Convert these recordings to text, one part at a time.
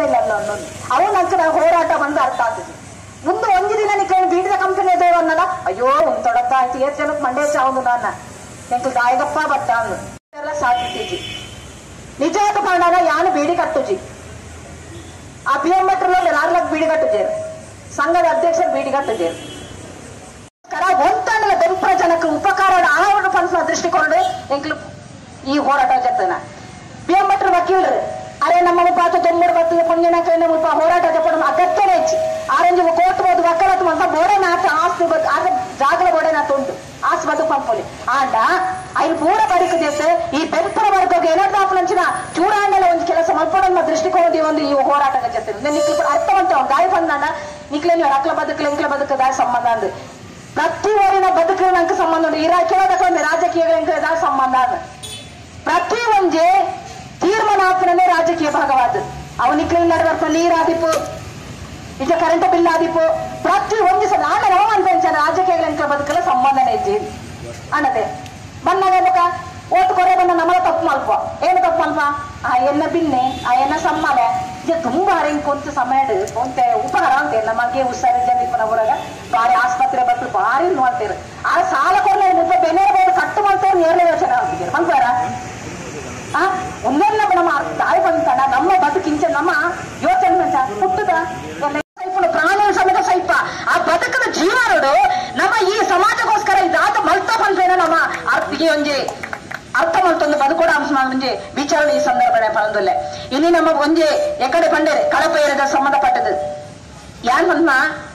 ಇಲ್ಲ ಅನ್ನೋದು ಅವು ನಂತರ ಹೋರಾಟ ಬಂದು ಅರ್ಥ ಆಗ್ತದೆ ಮುಂದೆ ಒಂದು ದಿನ ನಿಕ್ಕೊಂಡು ಬೀಡಿದ ಕಂಪನಿ ಅದೇವ ಅನ್ನಲ್ಲ ಅಯ್ಯೋ ಒಂದು ತೊಡತ್ತ ಆಯ್ತು ಏತ್ ಜನಕ್ಕೆ ಮಂಡ್ಯ ಚಾವುದು ನಾನ ಎಂಕ್ ಗಾಯಗಪ್ಪ ಬಟ್ಟ ಅಂದು ಎಲ್ಲ ಸಾಧಿಸಿಜಿ ನಿಜವಾದ ಪಾಂಡಾಗ ಯಾನು ಬೀಡಿ ಕಟ್ಟುಜಿ ಆ ಪಿ ಎಂ ಭಟ್ರಲ್ಲಿ ನಾಲ್ಕು ಬೀಡಿ ಕಟ್ಟುಜೇರು ಸಂಘದ ಅಧ್ಯಕ್ಷರು ಬೀಡಿ ಕಟ್ಟುಜೇರು ಕರ ಒಂತಣ್ಣನ ಬೆಂಪ್ರ ಜನಕ್ಕೆ ಉಪಕಾರ ಆವರಣ ಪನ್ಸಿನ ದೃಷ್ಟಿಕೊಂಡು ಎಂಕ್ಲು ಈ ಹೋರಾಟ ಜತ್ತನ ಪಿ ಎಂ ಭಟ್ರ ವಕೀಲರು ಅರೆ ನಮ್ಮ ಪಾತ ತೊಂಬರು ಬರ್ತದೆ ಪುಣ್ಯನ ಕೈನ ಮುಲ್ಪ ಹೋರಾಟ ಜಪ್ಪಡ ಅಗತ್ಯನೇ ಹೆಚ್ಚಿ ಆರೆಂಜು ಕೋರ್ಟ್ ಬೋದು ವಕಾಲತ್ತು ಅಂತ ಬೋಡೆ ನಾಟ ಆಸ್ತಿ ಬದ್ ಆಗ ಜಾಗಲ ಬೋಡೆ ನಾಟ ಉಂಟು ಆಸ್ತಿ ಬದು ಪಂಪುಲಿ ಆಂಡ ಐದು ಪೂರ ಬರಿಕು ಜೊತೆ ಈ ಬೆಂಪರ ವರ್ಗಕ್ಕೆ ಏನಾದ್ರು ಚೂಡಾಂಡಲ ಒಂದು ಕೆಲಸ ಮಲ್ಪಡನ್ನ ದೃಷ್ಟಿಕೋನದಿ ಒಂದು ಈ ಹೋರಾಟದ ಜೊತೆ ನಿಕ್ಲು ಅರ್ಥವಂತ ಗಾಯ ಬಂದಾಂಡ ನಿಕ್ಲೆ ನೀವು ಅಕ್ಲ ಬದುಕಲ ಇಂಕ್ಲ ಬದುಕದ ಸಂಬಂಧ ಅಂದು ಪ್ರತಿ ಊರಿನ ಬದುಕಿನ ನಂಗೆ ಸಂಬಂಧ ಉಂಟು ಇರಾ ಕೇಳೋದಕ್ಕೆ ರಾಜಕೀಯಗಳಿಗೆ ಇದಾದ ಸಂಬಂಧ ಅದು ಪ್ರತಿ ಒಂಜೆ ತೀರ್ಮಾನ ಹಾಕ್ನೇ ರಾಜಕೀಯ ಭಾಗವಾದ ಅವನಿಕ್ಲೆ ನಡುವ ನೀರಾದಿಪ್ಪು ನಿಜ ಕರೆಂಟ್ ಬಿಲ್ ಆದಿಪ್ಪು ಪ್ರತಿ ಒಂದು ಸಲ ನಾನು ಯಾವ ಅಂತ ರಾಜಕೀಯಗಳ ಬದುಕಲ ಸಂಬಂಧನೇ ಇಜ್ಜಿ ಅನ್ನದೆ ಬಂದಾಗ ಬೇಕ ಓಟ್ ಕೊರೆ ಬಂದ ನಮ್ಮಲ ತಪ್ಪು ಮಲ್ಪ ಏನು ತಪ್ಪು ಮಲ್ಪ ಆ ಎನ್ನ ಬಿನ್ನೆ ಆ ಎನ್ನ ಸಮ್ಮಲೆ ಇದು ತುಂಬಾ ಹಿಂಗ್ ಕುಂತ ಸಮಯ ಕುಂತೆ ಉಪಹಾರ ಅಂತ ನಮಗೆ ಹುಷಾರಿ ಜನ ಊರಾಗ ಬಾರಿ ಆಸ್ಪತ್ರೆ ಬತ್ತು ಬಾರಿ ನೋಡ್ತೀರಿ ಆ ಸಾಲ ಕೊಡ್ಲ ಮುಪ್ಪ ಬೆಲೆ ಬೋರ್ಡ್ ಕಟ್ಟು ಮಾಡ್ತಾರೆ ನೇರಳೆ ಯೋಚನೆ ಆಗ್ತಿದ್ದೀರಿ ಮಂತ್ವಾರ ಆ ಒಂದೆಲ್ಲ ನಮ್ಮ ತಾಯಿ ಬಂತಣ ನಮ್ಮ ಬದುಕಿಂಚ ನಮ್ಮ ಯೋಚನೆ ಮಂಚ ಹುಟ್ಟದ ಎಲ್ಲ ಸೈಪುಲು ಪ್ರಾಣ ಸಮೇತ ಸೈಪ ಆ ಬದುಕದ ಜೀವನಡು ನಮ್ಮ ಈ ಸಮಾಜಕ್ಕೋಸ್ಕರ ಇದಾದ ಮಲ್ತ ಬಂದ್ರೇನ ನಮ್ಮ ಅರ್ಥಿಗೆ ಒಂಜಿ ಅರ್ಥ ಮಲ್ತೊಂದು ಬದುಕೋಡ ಅಂಶ ಒಂಜಿ ವಿಚಾರಣೆ ಈ ಸಂದರ್ಭ ಪರಂದಲ್ಲೇ ಇನ್ನು ನಮ್ಮ ಒಂಜಿ ಎಕಡೆ ಬಂಡೇರೆ ಕಳಪ ಏರದ ಸಂಬಂಧಪಟ್ಟದು ಯಾನ್ ಬಂದ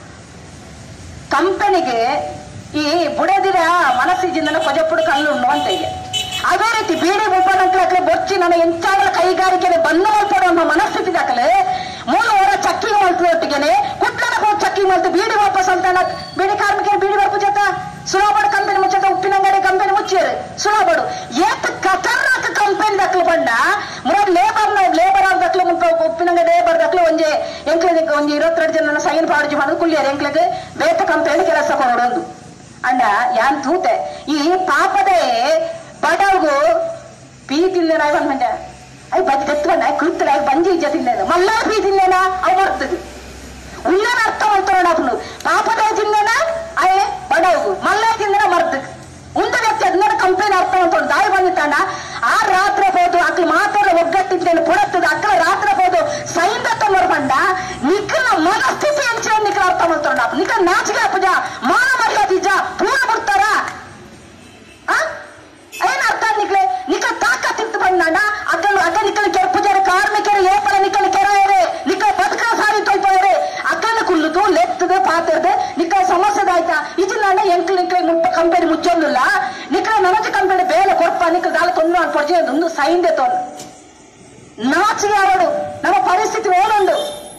ಕಂಪನಿಗೆ ಈ ಬುಡದಿರ ಮನಸ್ಸಿಜಿಂದ ಕೊಜಪುಡು ಕಲ್ಲು ಉಣ್ಣು ಅಂತ ಇದೆ ಅದೇ ರೀತಿ ಬೀಡಿ ಉಪನಂಕಲಕ್ಕೆ ಬೊಚ್ಚಿ ನನ್ನ ಎಂಚಾಗಲ ಕೈಗಾರಿಕೆ ಬಂದು ಮಲ್ಪಡುವ ನಮ್ಮ ಮನಸ್ಥಿತಿ ದಾಖಲೆ ಮೂರು ವಾರ ಚಕ್ಕಿಂಗ್ ಮಲ್ತೊಟ್ಟಿಗೆನೆ ಕುಟ್ಲದ ಹೋಗಿ ಚಕ್ಕಿಂಗ್ ಮಲ್ತು ಬೀಡಿ ವಾಪಸ್ ಅಂತ ಬೀಡಿ ಕಾರ್ಮಿಕರು ಬೀಡಿ ವಾಪಸ್ ಜೊತೆ ಸುಳಾಬಡು ಕಂಪನಿ ಮುಚ್ಚತ ಉಪ್ಪಿನಂಗಡಿ ಕಂಪನಿ ಮುಚ್ಚಿರು ಸುಳಾಬಡು ಏತ್ ಖತರ್ನಾಕ್ ಕಂಪನಿ ದಕ್ಲು ಬಂಡ ಮುರಾಡ್ ಲೇಬರ್ ಲೇಬರ್ ಆಗ ದಕ್ಲು ಮುಲ್ಪ ಉಪ್ಪಿನಂಗಡಿ ಲೇಬರ್ ದಕ್ಲು ಒಂಜಿ ಎಂಕ್ಲಿಗೆ ಒಂಜಿ ಇರುವತ್ತೆರಡು ಜನ ಸೈನ್ ಪಾಡ್ಜಿ ಮಾಡೋದು ಕುಲ್ಲಿಯರು ಎಂಕ್ಲಿಗೆ ಬೇತ ಕಂಪನಿ ಕೆಲಸ ಕೊಡೋದು ಅಂಡ ಯಾನ್ ತೂತೆ ಈ ಪಾಪದೇ ಬಡವ್ಗು ಪೀ ತಿಂದೇನ ಅವ್ ಮಂಜ ಅಯ್ಯ ಬದ್ ತೆತ್ಕೊಂಡ ಕುಳಿತಲ ಬಂಜಿ ಇಜ್ಜ ತಿಂದೇನ ಮಲ್ಲ ಪೀ ತಿಂದೇನ ಅವ್ ಬರ್ತದೆ ಉಳ್ಳನ ಅರ್ಥ ಮಾಡ್ತಾರ ಅವನು ಪಾಪದ ತಿಂದೇನ ಅಯ್ಯ ಬಡವ್ಗು ಮಲ್ಲ ತಿಂದೇನ ಮರ್ದಕ್ ಉಂದ ವ್ಯಕ್ತಿ ಹದಿನಾರು ಕಂಪ್ಲೇಂಟ್ ಅರ್ಥ ಮಾಡ್ಕೊಂಡು ದಾಯಿ ಬಂದಿತ್ತಾನ ಆ ರಾತ್ರಿ ಹೋದು ಅಕ್ಲು ಮಾತಾಡ ಒಗ್ಗಟ್ಟಿದ್ದೇನೆ ಪುಡತ್ತದ ಅಕ್ಕಳ ರಾತ್ರಿ ಹೋದು ಸೈಂದತ್ತ ನೋಡ್ಬಂಡ ನಿಖಲ ಮನಸ್ಥಿತಿ ಹಂಚಿನ ನಿಖಲ ಅರ್ಥ ಮಾಡ್ತಾರ ನಿಖ ನಾಚಿಕೆ ಅಪ್ಪಜ ಮಾನ ಮರ್ಯಾದಿಜ ಪೂರ ಬಿಡ್ತಾರ ಆ? ಏನ್ ಅರ್ಥ ನಿಕ್ಲೆ ನಿಕ ತಾಕತ್ತಿತ್ತು ಬಂದಣ್ಣ ಅಕ್ಕಲು ಅಕ್ಕ ನಿಕ್ಕಲು ಕೆರ್ಪುಜಾರ ಕಾರ್ಮಿಕರು ಏಪಲ ನಿಕ್ಕಲು ಕೆರಾಯರೆ ನಿಕ್ಕ ಬದುಕ ಸಾರಿ ತೊಯ್ತಾರೆ ಅಕ್ಕನ ಕುಲ್ಲುದು ಲೆತ್ತದೆ ಪಾತಿರ್ದೆ ನಿಕ್ಕ ಸಮಸ್ಯೆ ಆಯ್ತಾ ಇದನ್ನ ಎಂಕ್ಲು ನಿಕ್ಲೆ ಮುಟ್ಟ ಕಂಪನಿ ಮುಚ್ಚೊಂದಿಲ್ಲ ನಿಕ್ಕ ನನಜ ಕಂಪನಿ ಬೇಲೆ ಕೊರ್ಪ ನಿಕ್ಕ ದಾಲ ತೊಂದ್ರೆ ಅನ್ಪಡ್ಜಿ ಒಂದು ಸೈನ್ದೆ ತೊಂದು ನಾಚಿಗೆ ಅವಡು ನಮ್ಮ ಪರಿಸ್ಥಿತಿ ಓಡೊಂದು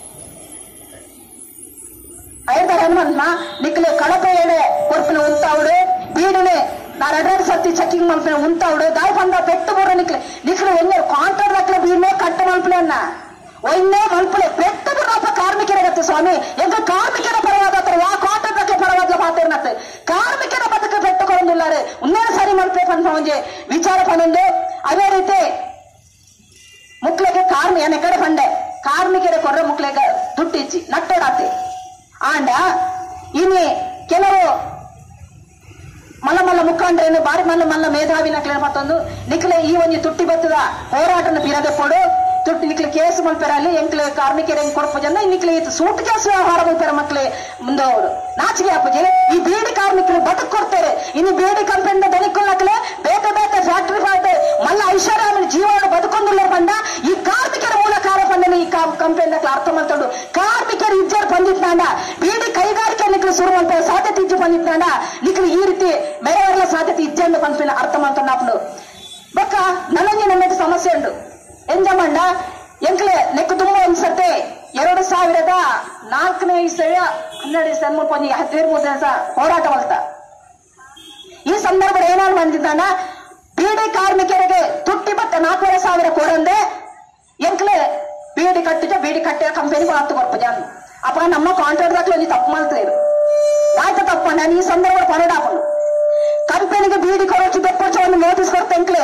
ಐದಾರು ಹನುಮಂತ ನಿಕ್ಲೆ ಕಳಪೆ ಎಡೆ ಕೊರ್ಪಿನ ಉಂತಾವುಡು ಬೀಡಿನೆ ನಾನು ಎರಡೆರಡು ಸರ್ತಿ ಚೆಕಿಂಗ್ ಮಲ್ಪಿನ ಉಂತಾವುಡು ದಾಯಿ ಬಂದ ಪೆಟ್ಟು ಬರೋ ನಿಕ್ಲೆ ನಿಕ್ಲೆ ಒನ್ನೆ ಕಾಂಟ್ರಾಕ್ಟ್ ಹಾಕ್ಲೆ ಬೀಡ್ನೆ ಕಟ್ಟ ಮಲ್ಪಿನ ಅನ್ನ ಒನ್ನೆ ಮಲ್ಪಲೆ ಪೆಟ್ಟು ಬರೋಪ ಕಾರ್ಮಿಕರಾಗತ್ತೆ ಸ್ವಾಮಿ ಎಂತ ಕಾರ್ಮಿಕರ ಪರವಾದ ವಾ ಕಾಂಟ್ರಾಕ್ಟ್ ಹಾಕ್ಲೆ ಪರವಾದ ಮಾತೇನತ್ತೆ ಕಾರ್ಮಿಕರ ಬದುಕು ಪೆಟ್ಟು ಕೊಡೊಂದಿಲ್ಲಾರೆ ಉನ್ನೇನು ಸರಿ ಮಲ್ಪೆ ಪಂತ ಒಂಜೆ ವಿಚಾರ ಪನೊಂದು ಅದೇ ರೀತಿ ಮುಕ್ಲೆಗೆ ಕಾರ್ಮಿ ಎನ್ನ ಕಡೆ ಬಂಡೆ ಕಾರ್ಮಿಕರ ಕೊರ್ರೆ ಮುಕ್ಲೆಗೆ ದುಡ್ಡಿಚ್ಚಿ ನಟ್ಟೋಡಾತಿ ಆಂಡ ಇನ್ನು ಕೆಲವು ಮಲ್ಲ ಮಲ್ಲ ಮುಖಂಡರೇನು ಬಾರಿ ಮಲ್ಲ ಮಲ್ಲ ಮೇಧಾವಿ ನಕ್ಲೆ ಮತ್ತೊಂದು ನಿಕ್ಲೆ ಈ ಒಂಜಿ ತುಟ್ಟಿ ಬತ್ತದ ಹೋರಾಟನ ಪಿರದೆ ಕೊಡು ತುಟ್ಟಿ ನಿಕ್ಲೆ ಕೇಸ್ ಮಲ್ಪೆರಲ್ಲಿ ಎಂಕ್ಲೆ ಕಾರ್ಮಿಕರ ಹೆಂಗ್ ಕೊಡಪ್ಪ ಜನ ನಿಕ್ಲೆ ಇದು ಸೂಟ್ ಕೇಸ್ ವ್ಯವಹಾರ ಮಲ್ಪೆರ ಮಕ್ಳೆ ಮುಂದೆ ಅವರು ನಾಚಿಕೆ ಅಪ್ಪಜಿ ಈ ಬೀಡಿ ಕಾರ್ಮಿಕರು ಬದುಕು ಕೊಡ್ತಾರೆ ಇನ್ನು ಬೀಡಿ ಕಂಪನಿಯಿಂದ ದನಿಕೊಳ್ಳಕ್ಲೆ ಬೇತೆ ಬೇತೆ ಫ್ಯಾಕ್ಟರಿ ಫ್ಯಾಕ್ಟರಿ ಮಲ್ಲ ಐಷಾರಾಮಿ ಜೀವನ ಬದುಕೊಂದಿಲ್ಲ ಬಂದ ಈ ಕಾರ್ಮಿಕರ ಮೂಲ ಕಾರ್ಯ ಪಂಡನ ಈ ಕಂಪನಿ ಅರ್ಥ ಮಾಡ್ಕೊಂಡು ಕಾರ್ಮಿಕರು ಇಜ್ಜರ್ ಬಂದಿದ್ದಾಂಡ ಬೀಡಿ ಕೈಗಾರಿಕೆ ನಿಕ್ಲು ಶುರು ಮಾಡ್ತಾರೆ ಸಾಧ್ಯತೆ ಇಜ್ಜು ಬಂದಿದ್ದಾಂಡ ನಿಕ್ಲು ಈ ರೀತಿ ಬೇರೆಯವರೆಲ್ಲ ಸಾಧ್ಯತೆ ಇಜ್ಜಂದು ಪಂಪಿನ ಅರ್ಥ ಮಾಡ್ಕೊಂಡು ಅಪ್ಪನು ಬೊಕ್ಕ ನನಗೆ ನಮ್ಮದು ಸಮಸ್ಯೆ ಉಂಟು ಎಂಜಮಂಡ ಎಂಕ್ಲೆ ನೆಕ್ಕು ತುಂಬ ಅನ್ಸತ್ತೆ ಎರಡು ಸಾವಿರದ ನಾಲ್ಕನೇ ಇಸೆಯ ಹನ್ನೆರಡು ಇಸ ಕೊಂಜಿ ಹದಿನೇಳು ಮೂರು ದಿವಸ ಹೋರಾಟ ಮಾಡ್ತಾ ಈ ಸಂದರ್ಭ ಏನಾದ್ರು ಬಂದಿದ್ದಾನ ಬೀಡಿ ಕಾರ್ಮಿಕರಿಗೆ ತುಟ್ಟಿ ಬತ್ತ ನಾಲ್ಕೂವರೆ ಸಾವಿರ ಕೋರಂದೆ ಎಂಕ್ಲೆ ಬೀಡಿ ಕಟ್ಟಿದ ಬೀಡಿ ಕಟ್ಟಿದ ಕಂಪನಿಗೆ ಹತ್ತು ಕೊರಪ ಜನ ಅಪ್ಪ ನಮ್ಮ ಕಾಂಟ್ರಾಕ್ಟ್ ದಾಖಲೆ ಒಂದು ತಪ್ಪು ಮಾಡ್ತಾರೆ ಆಯ್ತು ತಪ್ಪ ನಾನು ಈ ಸಂದರ್ಭ ಪರಡಾಪನು ಕಂಪನಿಗೆ ಬೀಡಿ ಕೊರಚು ಬೆಪ್ಪಚ್ಚ ಒಂದು ನೋಟಿಸ್ ಕೊಡ್ತೆ ಎಂಕ್ಲೆ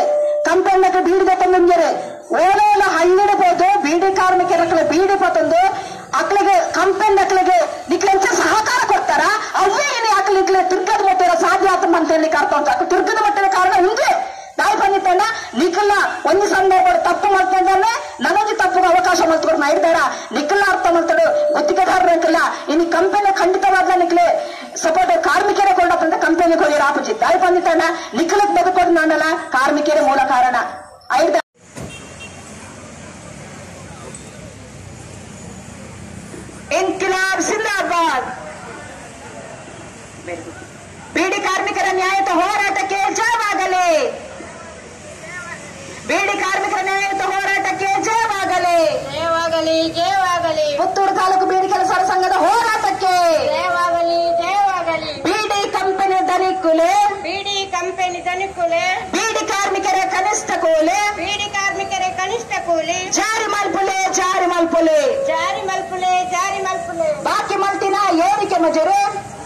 ಕಂಪನಿಗೆ ಬೀಡಿಗೆ ತಂದ್ರೆ ಓಲೇಲ ಹಳ್ಳಿಡ್ಬೋದು ಬೀಡಿ ಕಾರ್ಮಿಕರ ಬೀಡಿ ಪತ್ತೊಂದು ಅಕ್ಳಿಗೆ ಕಂಪನಿ ಅಕ್ಳಿಗೆ ನಿಕ್ಲೆಂಚ ಸಹಕಾರ ಕೊಡ್ತಾರ ಅವೇ ಏನೇ ಅಕ್ಲಿಗೆ ತಿರ್ಗದ ಮಟ್ಟಿರ ಸಾಧ್ಯ ಆತ ಅಂತ ಹೇಳಿ ಅರ್ಥ ಉಂಟು ಅಕ್ಕ ತಿರ್ಗದ ಮಟ್ಟಿನ ಕಾರಣ ಒಂದೇ ನಾವು ಬಂದಿತ್ತಣ್ಣ ನಿಖಲ್ಲ ಒಂದು ಸಂದರ್ಭ ತಪ್ಪು ಮಾಡ್ಕೊಂಡಾನೆ ನನಗೆ ತಪ್ಪು ಅವಕಾಶ ಮಾಡ್ಕೊಂಡು ಮಾಡಿದಾರ ನಿಖಲ್ಲ ಅರ್ಥ ಮಾಡ್ತಾడు ಗುತ್ತಿಗೆದಾರರಿಲ್ಲ ಇನ್ನು ಕಂಪನಿ ಖಂಡಿತವಾದ ನಿಖಲೆ ಸಪೋರ್ಟ್ ಕಾರ್ಮಿಕರೇ ಕೊಂಡಂತ ಕಂಪನಿ ಹೋಗಿ ರಾಪುಜಿ ತಾಯಿ ಬಂದಿತ್ತಣ್ಣ ನಿಖಲಕ್ ಬದುಕೋದು ನಾನಲ್ಲ ಕಾರ್ಮಿಕರೇ ಮೂಲ ಕಾರಣ ಐದ ಇನ್ಕಿಲಾಬ್ ಸಿಂದಾಬಾದ್ ಬೀಡಿ ಕಾರ್ಮಿಕರ ನ್ಯಾಯಯುತ ಹೋರಾಟಕ್ಕೆ ಜಯವಾಗಲಿ ಬೀಡಿ ಕಾರ್ಮಿಕರ ನ್ಯಾಯಯುತ ಹೋರಾಟಕ್ಕೆ ಜಯವಾಗಲಿ ಜಯವಾಗಲಿ ಜಯವಾಗಲಿ ಪುತ್ತೂರು ತಾಲೂಕು ಬೀಡಿ ಕೆಲಸರ ಸಂಘದ ಹೋರಾಟಕ್ಕೆ ಜಯವಾಗಲಿ ಜಯವಾಗಲಿ ಬೀಡಿ ಕಂಪನಿ ದನಿಕುಲೆ ಬೀಡಿ ಕಂಪನಿ ದನಿಕುಲೆ ಬೀಡಿ ಕಾರ್ಮಿಕರ ಕನಿಷ್ಠ ಕೂಲಿ ಬೀಡಿ ಕಾರ್ಮಿಕರ ಕನಿಷ್ಠ ಕೂಲಿ ಜಾರಿ ಮಲ್ಪುಲೆ ಜಾರಿ ಮಲ್ಪುಲೆ ಜಾರಿ ಮಲ್ಪುಲೆ ಜಾರಿ ಮಲ್ಪುಲೆ ಬಾಕಿ ಮಲ್ತಿನ ಏರಿಕೆ ಮಜೂರು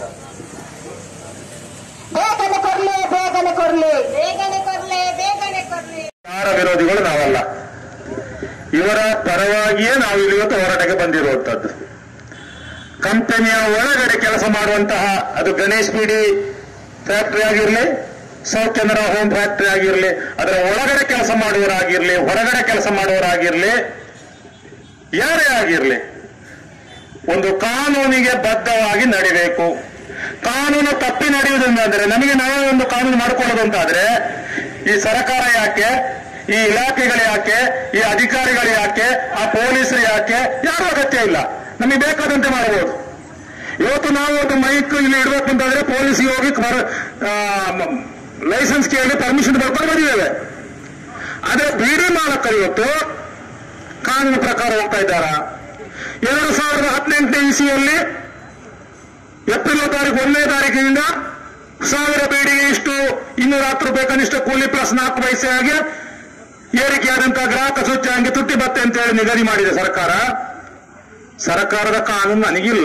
ಬೇಗನೆ ಕೊರ್ಲಿ ಬೇಗನೆ ಕೊರ್ಲಿ ಬೇಗನೆ ಕೊರ್ಲೆ ಬೇಗನೆ ಕೊರ್ಲಿ ಯಾರ ವಿರೋಧಿಗಳು ನಾವಲ್ಲ ಇವರ ಪರವಾಗಿಯೇ ನಾವು ಇಲ್ಲಿ ಇವತ್ತು ಹೋರಾಟಕ್ಕೆ ಬಂದಿರುವಂತದ್ದು ಕಂಪನಿಯ ಒಳಗಡೆ ಕೆಲಸ ಮಾಡುವಂತಹ ಅದು ಗಣೇಶ್ ಬೀಡಿ ಫ್ಯಾಕ್ಟರಿ ಆಗಿರಲಿ ಸೌತ್ ಕೆನರಾ ಹೋಮ್ ಫ್ಯಾಕ್ಟರಿ ಆಗಿರಲಿ ಅದರ ಒಳಗಡೆ ಕೆಲಸ ಮಾಡುವವರಾಗಿರ್ಲಿ ಹೊರಗಡೆ ಕೆಲಸ ಮಾಡುವವರಾಗಿರ್ಲಿ ಯಾರೇ ಆಗಿರಲಿ ಒಂದು ಕಾನೂನಿಗೆ ಬದ್ಧವಾಗಿ ನಡಿಬೇಕು ಕಾನೂನು ತಪ್ಪಿ ನಡೆಯುವುದೆಂದಾದ್ರೆ ನಮಗೆ ನಾವೇ ಒಂದು ಕಾನೂನು ಮಾಡಿಕೊಳ್ಳೋದು ಅಂತಾದ್ರೆ ಈ ಸರ್ಕಾರ ಯಾಕೆ ಈ ಇಲಾಖೆಗಳು ಯಾಕೆ ಈ ಅಧಿಕಾರಿಗಳು ಯಾಕೆ ಆ ಪೊಲೀಸರು ಯಾಕೆ ಯಾರು ಅಗತ್ಯ ಇಲ್ಲ ನಮಗೆ ಬೇಕಾದಂತೆ ಮಾಡಬಹುದು ಇವತ್ತು ನಾವು ಒಂದು ಮೈಕ್ ಇಲ್ಲಿ ಇಡಬೇಕು ಅಂತಂದ್ರೆ ಪೊಲೀಸ್ಗೆ ಹೋಗಿ ಲೈಸೆನ್ಸ್ ಕೇಳಿ ಪರ್ಮಿಷನ್ ಬರ್ಕೊಂಡು ಬಂದಿದ್ದೇವೆ ಆದ್ರೆ ಬೀಡಿ ಮಾಲಕರು ಇವತ್ತು ಕಾನೂನು ಪ್ರಕಾರ ಹೋಗ್ತಾ ಇದ್ದಾರಾ ಎರಡು ಸಾವಿರದ ಹದಿನೆಂಟನೇ ಇಸಿಯಲ್ಲಿ ಏಪ್ರಿಲ್ ತಾರೀಕು ಒಂದನೇ ತಾರೀಕಿನಿಂದ ಸಾವಿರ ಬೇಡಿಗೆ ಇಷ್ಟು ಇನ್ನೂರ ಹತ್ತು ರೂಪಾಯಿ ಕನಿಷ್ಠ ಕೂಲಿ ಪ್ಲಸ್ ನಾಲ್ಕು ಪೈಸೆ ಆಗಿ ಏರಿಕೆಯಾದಂತಹ ಗ್ರಾಹಕ ಸೂಚ್ಯಾಂಕ ತುಟ್ಟಿ ಭತ್ತೆ ಅಂತ ಹೇಳಿ ನಿಗದಿ ಮಾಡಿದೆ ಸರ್ಕಾರ ಸರ್ಕಾರದ ಕಾನೂನು ನನಗಿಲ್ಲ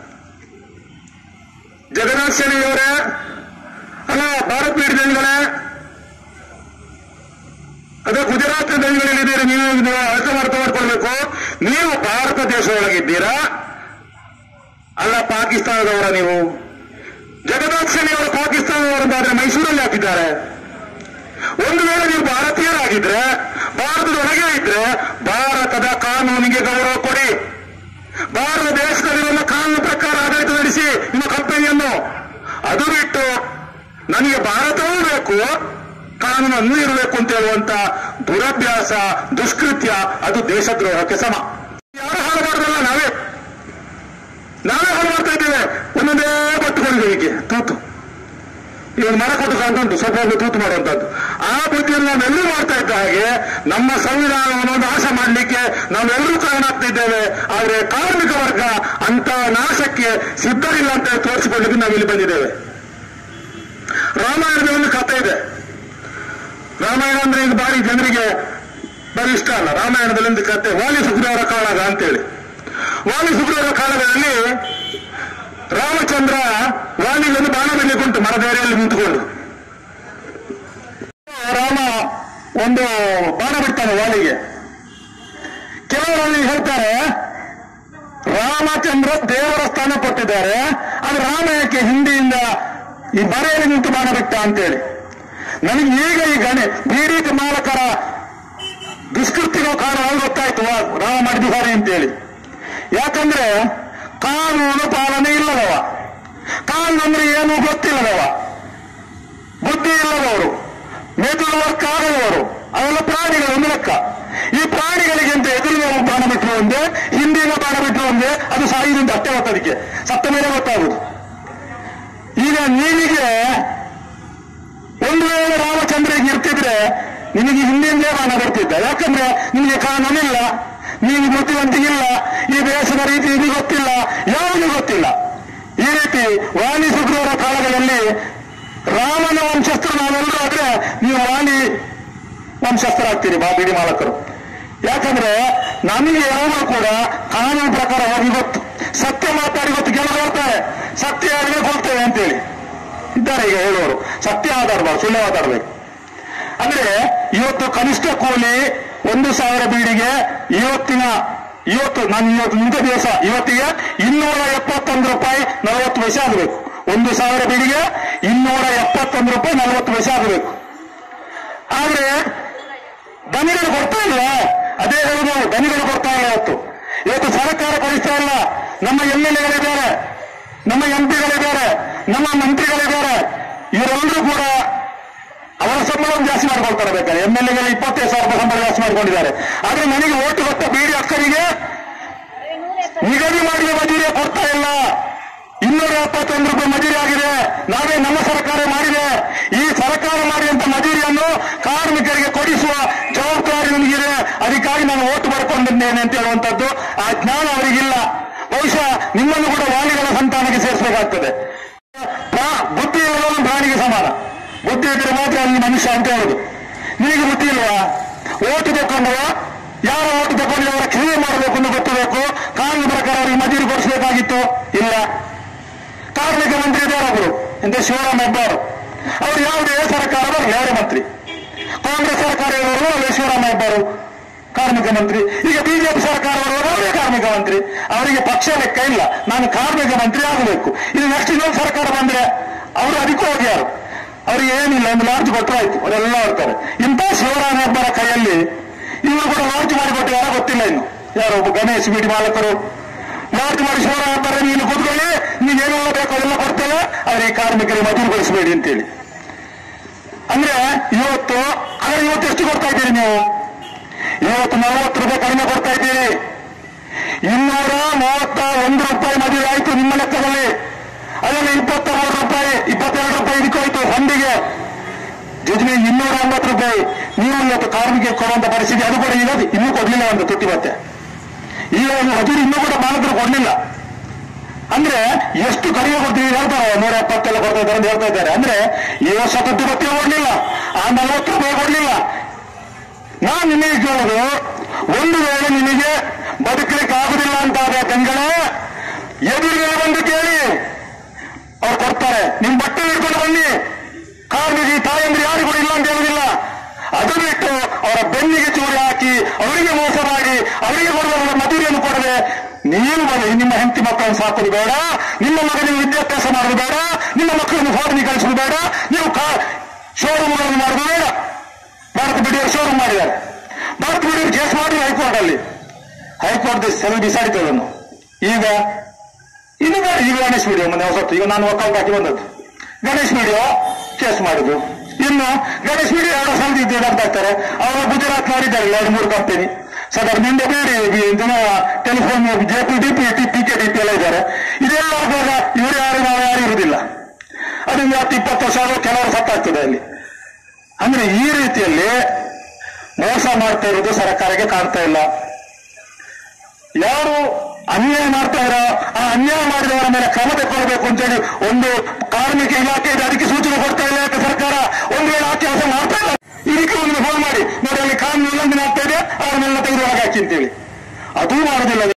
ಜಗನ್ನಾಥ್ ಶೆಣಿಯವರೇ ಅಲ್ಲ ಭಾರತ್ ಬೀಡ್ ದಣಿಗಳೇ ಅದೇ ಗುಜರಾತ್ ದಣಿಗಳಿದ್ದೀರಿ ನೀವು ನೀವು ಅರ್ಥ ಅರ್ಥ ಮಾಡ್ಕೊಳ್ಬೇಕು ನೀವು ಭಾರತ ದೇಶದೊಳಗಿದ್ದೀರಾ ಅಲ್ಲ ಪಾಕಿಸ್ತಾನದವರ ನೀವು ಜಗದಾಕ್ಷಣಿ ಅವರು ಪಾಕಿಸ್ತಾನದವರಂತಾದ್ರೆ ಮೈಸೂರಲ್ಲಿ ಹಾಕಿದ್ದಾರೆ ಒಂದು ವೇಳೆ ನೀವು ಭಾರತೀಯರಾಗಿದ್ರೆ ಭಾರತದೊಳಗೆ ಇದ್ರೆ ಭಾರತದ ಕಾನೂನಿಗೆ ಗೌರವ ಕೊಡಿ ಭಾರತ ದೇಶದಲ್ಲಿರುವ ಕಾನೂನು ಪ್ರಕಾರ ಆಡಳಿತ ನಡೆಸಿ ನಿಮ್ಮ ಕಂಪನಿಯನ್ನು ಅದು ಬಿಟ್ಟು ನನಗೆ ಭಾರತವೂ ಬೇಕು ಕಾನೂನನ್ನು ಇರಬೇಕು ಅಂತ ಹೇಳುವಂತ ದುರಭ್ಯಾಸ ದುಷ್ಕೃತ್ಯ ಅದು ದೇಶದ್ರೋಹಕ್ಕೆ ಸಮ ಯಾರು ಹಾಳು ಮಾಡಿದ್ರಲ್ಲ ನಾವೇ ನಾವೇ ಹಾಳು ಮಾಡ್ತಾ ಇದ್ದೇವೆ ಒಂದೊಂದೇ ಪಟ್ಟುಕೊಂಡಿದ್ದೇವೆ ಹೀಗೆ ತೂತು ಇವನು ಮರ ಕೊಟ್ಟು ಕಾಣ್ತುಂಟು ಸ್ವಲ್ಪ ಒಂದು ತೂತು ಮಾಡುವಂತದ್ದು ಆ ಬುದ್ಧಿಯನ್ನು ನಾವೆಲ್ಲರೂ ಮಾಡ್ತಾ ಇದ್ದ ಹಾಗೆ ನಮ್ಮ ಸಂವಿಧಾನವನ್ನು ನಾಶ ಮಾಡಲಿಕ್ಕೆ ನಾವೆಲ್ಲರೂ ಕಾರಣ ಆಗ್ತಿದ್ದೇವೆ ಆದ್ರೆ ಕಾರ್ಮಿಕ ವರ್ಗ ಅಂತ ನಾಶಕ್ಕೆ ಸಿದ್ಧರಿಲ್ಲ ಅಂತ ಹೇಳಿ ತೋರಿಸಿಕೊಳ್ಳಿಕ್ಕೆ ನಾವಿಲ್ಲಿ ಬಂದಿದ್ದೇವೆ ರಾಮಾಯಣದ ಒಂದು ಕಥೆ ಇದೆ ರಾಮಾಯಣ ಅಂದ್ರೆ ಈಗ ಬಾರಿ ಜನರಿಗೆ ಬರೀ ಇಷ್ಟ ಅಲ್ಲ ರಾಮಾಯಣದಲ್ಲಿ ಒಂದು ಕತೆ ವಾಲಿ ಸುಗ್ರೀವರ ಕಾಳಗ ಅಂತೇಳಿ ವಾಲಿ ಸುಗ್ರೀವರ ಕಾಳಗದಲ್ಲಿ ರಾಮಚಂದ್ರ ವಾಲಿಗೆ ಒಂದು ಬಾಣ ಬಿಡ್ಲಿಕ್ಕುಂಟು ಮರದೇರಿಯಲ್ಲಿ ನಿಂತುಕೊಂಡು ರಾಮ ಒಂದು ಬಾಣ ಬಿಡ್ತಾನೆ ವಾಲಿಗೆ ಕೆಲವರಲ್ಲಿ ಹೇಳ್ತಾರೆ ರಾಮಚಂದ್ರ ದೇವರ ಸ್ಥಾನ ಕೊಟ್ಟಿದ್ದಾರೆ ಅದು ರಾಮ ಯಾಕೆ ಹಿಂದಿಯಿಂದ ಈ ಬರೆಯಲ್ಲಿ ನಿಂತು ಬಾಣ ಬಿಟ್ಟ ಅಂತೇಳಿ ನನಗೆ ಈಗ ಈ ಗಣೆ ಬೀಡಿ ಮಾಲಕರ ದುಷ್ಕೃತಿಗಳ ಕಾರಣ ಗೊತ್ತಾಯ್ತು ವಾ, ರಾಮ ಮಾಡಿದ್ದಾರೆ ಅಂತೇಳಿ ಯಾಕಂದ್ರೆ ಕಾನೂನು ಪಾಲನೆ ಇಲ್ಲದವ ಕಾನೂನು ಅಂದ್ರೆ ಏನು ಗೊತ್ತಿಲ್ಲದವ ಬುದ್ಧಿ ಇಲ್ಲದವರು ಮೆದುಳು ವರ್ಕ್ ಆಗದವರು ಅವೆಲ್ಲ ಪ್ರಾಣಿಗಳು ಒಂದು ಲೆಕ್ಕ ಈ ಪ್ರಾಣಿಗಳಿಗೆ ಅಂತ ಎದುರಿನ ಬಾಣ ಬಿಟ್ಟರು ಒಂದೇ ಹಿಂದಿನ ಬಾಣ ಬಿಟ್ಟರು ಒಂದೇ ಅದು ಸಾಯುವುದಂತ ಅಷ್ಟೇ ಗೊತ್ತದಕ್ಕೆ ಸತ್ತ ಮೇಲೆ ಗೊತ್ತಾಗುದು ಈಗ ನೀನಿಗೆ ಒಂದು ವೇಳೆ ರಾಮಚಂದ್ರಿಗೆ ಇರ್ತಿದ್ರೆ ನಿನಗೆ ಹಿಂದಿಂದಲೇ ಬಾಣ ಬರ್ತಿದ್ದ ಯಾಕಂದ್ರೆ ನಿನಗೆ ಕಾನೂನಿಲ್ಲ ನೀನು ಬುದ್ಧಿವಂತಿಗಿಲ್ಲ ಈ ದೇಶದ ರೀತಿ ಇದು ಗೊತ್ತಿಲ್ಲ ಯಾವುದು ಗೊತ್ತಿಲ್ಲ ಈ ರೀತಿ ವಾಲಿ ಸುಗ್ರೀವರ ಕಾಲಗಳಲ್ಲಿ ರಾಮನ ವಂಶಸ್ತ್ರ ನಾವೆಲ್ಲರೂ ಆದ್ರೆ ನೀವು ವಾಲಿ ವಂಶಸ್ಥರಾಗ್ತೀರಿ ಬಾ ಬಿಡಿ ಮಾಲಕರು ಯಾಕಂದ್ರೆ ನಮಗೆ ಯಾವಾಗ ಕೂಡ ಕಾನೂನು ಪ್ರಕಾರ ಹೋಗಿ ಗೊತ್ತು ಸತ್ಯ ಮಾತಾಡಿ ಗೊತ್ತು ಕೆಲವರು ಹೇಳ್ತಾರೆ ಸತ್ಯ ಯಾರಿಗೆ ಕೊಡ್ತೇವೆ ಅಂತೇಳಿ ಇದ್ದಾರೆ ಈಗ ಹೇಳುವವರು ಸತ್ಯ ಮಾತಾಡಬಾರ್ದು ಸುಳ್ಳು ಮಾತಾಡಬೇಕು ಅಂದ್ರೆ ಇವತ್ತು ಕನಿಷ್ಠ ಕೂಲಿ ಒಂದು ಸಾವಿರ ಬೀಡಿಗೆ ಇವತ್ತಿನ ಇವತ್ತು ನಾನು ಇವತ್ತು ನಿಂತ ದಿವಸ ಇವತ್ತಿಗೆ ಇನ್ನೂರ ಎಪ್ಪತ್ತೊಂದು ರೂಪಾಯಿ ನಲವತ್ತು ಪೈಸೆ ಆಗಬೇಕು ಒಂದು ಸಾವಿರ ಬೀಡಿಗೆ ಇನ್ನೂರ ಎಪ್ಪತ್ತೊಂದು ರೂಪಾಯಿ ನಲವತ್ತು ಪೈಸೆ ಆಗಬೇಕು ಆದ್ರೆ ದನಿಗಳು ಕೊಡ್ತಾ ಇಲ್ಲ ಅದೇ ಹೇಳುದು ನಾವು, ದನಿಗಳು ಕೊಡ್ತಾ ಇಲ್ಲ ಇವತ್ತು ಇವತ್ತು ಸರ್ಕಾರ ಕೊಡಿಸ್ತಾ ಇಲ್ಲ ನಮ್ಮ ಎಂ ಎಲ್ ಎಗಳಿದ್ದಾರೆ ನಮ್ಮ ಎಂ ಪಿಗಳಿದ್ದಾರೆ ನಮ್ಮ ಮಂತ್ರಿಗಳಿದ್ದಾರೆ ಇವರೆಲ್ಲರೂ ಕೂಡ ಅವರ ಸಂಬಳವನ್ನು ಜಾಸ್ತಿ ಮಾಡ್ಕೊಳ್ತಾರೆ ಬೇಕಾದ್ರೆ ಎಂ ಎಲ್ ಎಗಳು ಇಪ್ಪತ್ತೈದು ಸಾವಿರ ರೂಪಾಯಿ ಸಂಬಳ ಜಾಸ್ತಿ ಮಾಡ್ಕೊಂಡಿದ್ದಾರೆ ಆದ್ರೆ ನನಗೆ ಓಟು ಕೊಟ್ಟ ಬೀಡಿ ಅಕ್ಕರಿಗೆ ನಿಗದಿ ಮಾಡಿದ ಮಜೂರಿ ಕೊಡ್ತಾ ಇಲ್ಲ ಇನ್ನೂರ ಎಪ್ಪತ್ತೊಂದು ರೂಪಾಯಿ ಮಜೂರಿ ಆಗಿದೆ ನಾವೇ ನಮ್ಮ ಸರ್ಕಾರ ಮಾಡಿದೆ ಈ ಸರ್ಕಾರ ಮಾಡಿದಂತ ಮಜೂರಿಯನ್ನು ಕಾರ್ಮಿಕರಿಗೆ ಕೊಡಿಸುವ ಜವಾಬ್ದಾರಿ ನನಗಿದೆ ಅದಕ್ಕಾಗಿ ನಾನು ಓಟು ಪಡ್ಕೊಂಡಿದ್ದೇನೆ ಅಂತ ಹೇಳುವಂತದ್ದು ಆ ಜ್ಞಾನ ಅವರಿಗಿಲ್ಲ ಬಹುಶಃ ನಿಮ್ಮನ್ನು ಕೂಡ ವಾಲಿಗಳ ಸಂತಾನಕ್ಕೆ ಸೇರಿಸಬೇಕಾಗ್ತದೆ ಪ್ರಾ- ಬುದ್ಧಿ ಇರೋದು ಪ್ರಾಣಿಗೆ ಸಮಾನ ಬುದ್ಧಿ ಇದ್ರೆ ಮಾತ್ರ ಅಲ್ಲಿ ಮನುಷ್ಯ ಅಂತ ಹೇಳುದು ನಿನಗೆ ಬುದ್ಧಿ ಇಲ್ವಾ ಓಟು ತಕೊಂಡವ ಯಾರ ಓಟು ತಗೊಂಡು ಅವರ ಕ್ರಿಯೆ ಮಾಡಬೇಕು ಅಂತ ಗೊತ್ತಬೇಕು ಕಾನೂನು ಪ್ರಕಾರ ಅವರಿಗೆ ಮಜೂರಿ ಕೊಡಿಸಬೇಕಾಗಿತ್ತು ಇಲ್ಲ ಕಾರ್ಮಿಕ ಮಂತ್ರಿ ಇದ್ದಾರೊಬ್ಬರು ಎಂತ ಶಿವರಾಮ ಹೆಬ್ಬಾರು ಅವರು ಯಾವುದೇ ಸರ್ಕಾರ ಬರಲಿ ಅವರೇ ಮಂತ್ರಿ ಕಾಂಗ್ರೆಸ್ ಸರ್ಕಾರ ಇರೋರು ಅವರೇ ಶಿವರಾಮ ಹೆಬ್ಬಾರು ಕಾರ್ಮಿಕ ಮಂತ್ರಿ ಈಗ ಬಿಜೆಪಿ ಸರ್ಕಾರ ಬರುವವರು ಅವರೇ ಕಾರ್ಮಿಕ ಮಂತ್ರಿ ಅವರಿಗೆ ಪಕ್ಷ ಲೆಕ್ಕ ಇಲ್ಲ ನಾನು ಕಾರ್ಮಿಕ ಮಂತ್ರಿ ಆಗಬೇಕು ಇದು ನೆಕ್ಸ್ಟ್ ಇನ್ನೊಂದು ಸರ್ಕಾರ ಬಂದ್ರೆ ಅವರು ಅದಕ್ಕೂ ಹೋಗಿ ಯಾರು ಅವರಿಗೆ ಏನಿಲ್ಲ ಒಂದು ಲಾಡ್ಜ್ ಕೊಟ್ಟರೆ ಆಯ್ತು ಅವರೆಲ್ಲ ಬರ್ತಾರೆ ಇಂಥ ಶಿವರಾಮ ಹೆಬ್ಬಾರ ಕೈಯಲ್ಲಿ ಇವರು ಕೂಡ ಲಾಡ್ಜ್ ಮಾಡಿಕೊಟ್ಟು ಯಾರೋ ಗೊತ್ತಿಲ್ಲ ಇನ್ನು ಯಾರೋ ಒಬ್ಬ ಗಣೇಶ್ ಬೀಡಿ ಮಾಲಕರು ಲಾಡ್ಜ್ ಮಾಡಿ ಶಿವರಾಮ ಹೆಬ್ಬಾರ ನೀನು ಕೂತ್ಕೊಳ್ಳಿ ನೀವೇನೆಲ್ಲ ಬೇಕು ಅದೆಲ್ಲ ಕೊಡ್ತೇವೆ ಅವರಿಗೆ ಕಾರ್ಮಿಕರಿಗೆ ಮಜೂರುಗೊಳಿಸಬೇಡಿ ಅಂತೇಳಿ ಅಂದ್ರೆ ಇವತ್ತು ಆದ್ರೆ ಇವತ್ತು ಎಷ್ಟು ಕೊಡ್ತಾ ಇದ್ದೀರಿ ನೀವು ಇವತ್ತು ನಲವತ್ತು ರೂಪಾಯಿ ಕಡಿಮೆ ಕೊಡ್ತಾ ಇದ್ದೀರಿ ಇನ್ನೂರ ಮೂವತ್ತ ಒಂದು ರೂಪಾಯಿ ಮದುವೆ ಆಯ್ತು ನಿಮ್ಮ ಲೆಕ್ಕದಲ್ಲಿ ಅದರಲ್ಲಿ ಇಪ್ಪತ್ತ ಮೂರು ರೂಪಾಯಿ ಇಪ್ಪತ್ತೆರಡು ರೂಪಾಯಿ ಇದಕ್ಕೋಯ್ತು ಹಂದಿಗೆ ಜೊತೆಗೆ ಇನ್ನೂರ ಎಂಬತ್ತು ರೂಪಾಯಿ ನೀವು ಇವತ್ತು ಕಾರ್ಮಿಕ ಕೊಡುವಂತ ಪರಿಸ್ಥಿತಿ ಅದು ಕೂಡ ಈಗ ಇನ್ನೂ ಕೊಡ್ಲಿಲ್ಲ ಒಂದು ತುಟ್ಟಿ ಮತ್ತೆ ಈಗ ಮಜೂರಿ ಇನ್ನೂ ಕೂಡ ಮಾಲಕರು ಕೊಡ್ಲಿಲ್ಲ ಅಂದ್ರೆ ಎಷ್ಟು ಕಡಿಮೆ ಕೊಡ್ತೀವಿ ಹೇಳ್ತಾರೆ ನೂರ ಎಪ್ಪತ್ತೆಲ್ಲ ಕೊಡ್ತಾ ಇದ್ದಾರೆ ಅಂತ ಹೇಳ್ತಾ ಇದ್ದಾರೆ ಅಂದ್ರೆ ಈ ವರ್ಷ ತುಟ್ಟಿ ಭತ್ಯೆ ಕೊಡ್ಲಿಲ್ಲ ಆ ನಲವತ್ತು ರೂಪಾಯಿ ಕೊಡ್ಲಿಲ್ಲ ನಾನು ನಿಮಗೆ ಕೇಳೋದು ಒಂದು ವೇಳೆ ನಿಮಗೆ ಬದುಕಲಿಕ್ಕೆ ಆಗುದಿಲ್ಲ ಅಂತಾದ ಗಂಗಳೇ ಎದುರಿಗೆ ಬಂದು ಕೇಳಿ ಅವ್ರು ಕೊಡ್ತಾರೆ ನಿಮ್ ಬಟ್ಟೆ ಹಿಡ್ಕೊಂಡು ಬನ್ನಿ ಕಾರ್ಮಿಕ ತಾಯಂದ್ರೆ ಯಾರು ಕೂಡ ಇಲ್ಲ ಅಂತ ಹೇಳುದಿಲ್ಲ ಅದು ಬಿಟ್ಟು ಅವರ ಬೆನ್ನಿಗೆ ಚೂರಿ ಹಾಕಿ ಅವರಿಗೆ ಮೋಸ ಮಾಡಿ ಅವರಿಗೆ ಕೊಡುವ ಮದುವೆಯನ್ನು ಕೊಡದೆ ನೀವು ಬನ್ನಿ ನಿಮ್ಮ ಹೆಂಡತಿ ಮಕ್ಕಳನ್ನು ಸಾಕೋದು ಬೇಡ ನಿಮ್ಮ ಮಗನಿಗೆ ವಿದ್ಯಾಭ್ಯಾಸ ಮಾಡೋದು ಬೇಡ ನಿಮ್ಮ ಮಕ್ಕಳನ್ನು ಫಾರಿನಿಗೆ ಕಳಿಸೋದು ಬೇಡ ನೀವು ಕಾ ಶೋರೂಮ್ಗಳನ್ನು ಮಾಡೋದು ಬೇಡ ಭಾರತ ಬಿಡಿಯವರು ಶೋರೂಮ್ ಮಾಡಿದ್ದಾರೆ ಭಾರತ ಬಿಡಿಯವರು ಕೇಸ್ ಮಾಡಿ ಹೈಕೋರ್ಟ್ ಅಲ್ಲಿ ಹೈಕೋರ್ಟ್ ಸೆಲ್ ಡಿಸೈಡ್ ಅದನ್ನು ಈಗ ಇದು ಬೇಡ ಈಗ ಗಣೇಶ್ ವಿಡಿಯೋ ಮೊನ್ನೆ ಹೊಸತ್ತು ಈಗ ನಾನು ಒಕ್ಕಲ್ಟ್ ಹಾಕಿ ಬಂದದ್ದು ಗಣೇಶ್ ವಿಡಿಯೋ ಕೇಸ್ ಮಾಡುದು ಇನ್ನು ಗಣೇಶ್ ವಿಡಿಯೋ ಎರಡು ಸಲ ಇದ್ದು ಆಗ್ತಾರೆ ಅವರು ಗುಜರಾತ್ ಮಾಡಿದ್ದಾರೆ ಎರಡು ಮೂರು ಕಂಪನಿ ಸದರ್ ನಿಂದೆ ಬೇರೆ telephone J P D P T P K D P ಎಲ್ಲ ಇದ್ದಾರೆ ಇದೆಲ್ಲ ಆಗುವಾಗ ಇವರು ಯಾರು ನಾವು ಯಾರು ಇರುವುದಿಲ್ಲ ಅದರಿಂದ ಹತ್ತು ಇಪ್ಪತ್ತು ವರ್ಷ ಆದರೂ ಕೆಲವರು ಸತ್ತಾಗ್ತದೆ ಅಲ್ಲಿ ಅಂದ್ರೆ ಈ ರೀತಿಯಲ್ಲಿ ಮೋಸ ಮಾಡ್ತಾ ಇರೋದು ಸರ್ಕಾರಕ್ಕೆ ಕಾಣ್ತಾ ಇಲ್ಲ ಯಾರು ಅನ್ಯಾಯ ಮಾಡ್ತಾ ಇರೋ ಆ ಅನ್ಯಾಯ ಮಾಡಿದವರ ಮೇಲೆ ಕ್ರಮ ತಗೊಳ್ಬೇಕು ಅಂತೇಳಿ ಒಂದು ಕಾರ್ಮಿಕ ಇಲಾಖೆ ಇದೆ ಅದಕ್ಕೆ ಸೂಚನೆ ಕೊಡ್ತಾ ಇಲ್ಲ ಅಂತ ಸರ್ಕಾರ ಒಂದು ವೇಳೆ ಆ ಕೆಲಸ ಮಾಡ್ತಾ ಇಲ್ಲ ಇದಕ್ಕೆ ಒಂದು ಫೋನ್ ಮಾಡಿ ನೋಡಿ ಅಲ್ಲಿ ಕಾನೂನು ಉಲ್ಲಂಘನೆ ಆಗ್ತಾ ಇದೆ ಅವರನ್ನೆಲ್ಲ ತೆಗೆದು ಒಳಗೆ ಹಾಕಿ ಅಂತೇಳಿ ಅದೂ ಮಾಡೋದಿಲ್ಲ